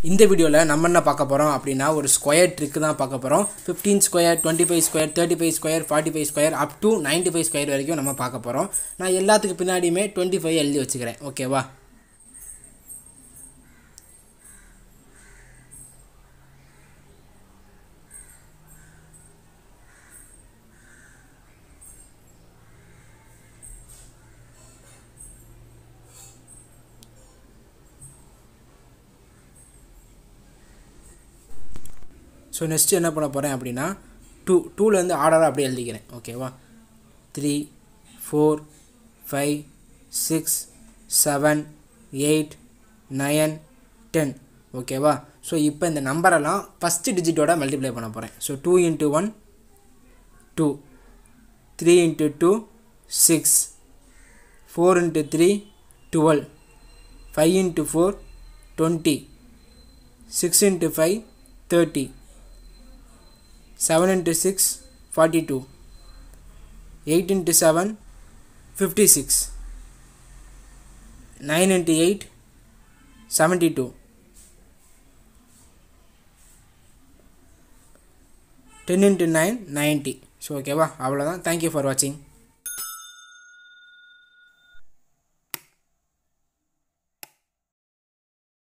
இந்த வீடியோவில் நம்ம என்ன பார்க்க போகிறோம் அப்படின்னா ஒரு ஸ்கொயர் ட்ரிக்கு தான் பார்க்க போகிறோம் fifteen square twenty five square thirty five square forty five square up to ninety five square வரைக்கும் நம்ம பார்க்க போகிறோம் நான் எல்லாத்துக்கு பின்னாடியுமே டுவெண்ட்டி ஃபைவ் எழுதி வச்சுக்கிறேன் ஓகேவா ஸோ நெக்ஸ்ட்டு என்ன பண்ண போகிறேன் அப்படின்னா டூ டூலேருந்து ஆர்டராக அப்படியே எழுதிக்கிறேன் ஓகேவா three four five six seven eight nine ten ஓகேவா ஸோ இப்போ இந்த நம்பரெல்லாம் ஃபஸ்ட்டு டிஜிட்டோட மல்டிப்ளை பண்ண போகிறேன் so two into one two three into two six four into three twelve five into four twenty six into five thirty seven into six forty two eight into seven fifty six nine into eight seventy two ten into nine ninety so ஓகேவா அவ்வளோதான் thank you for வாட்சிங்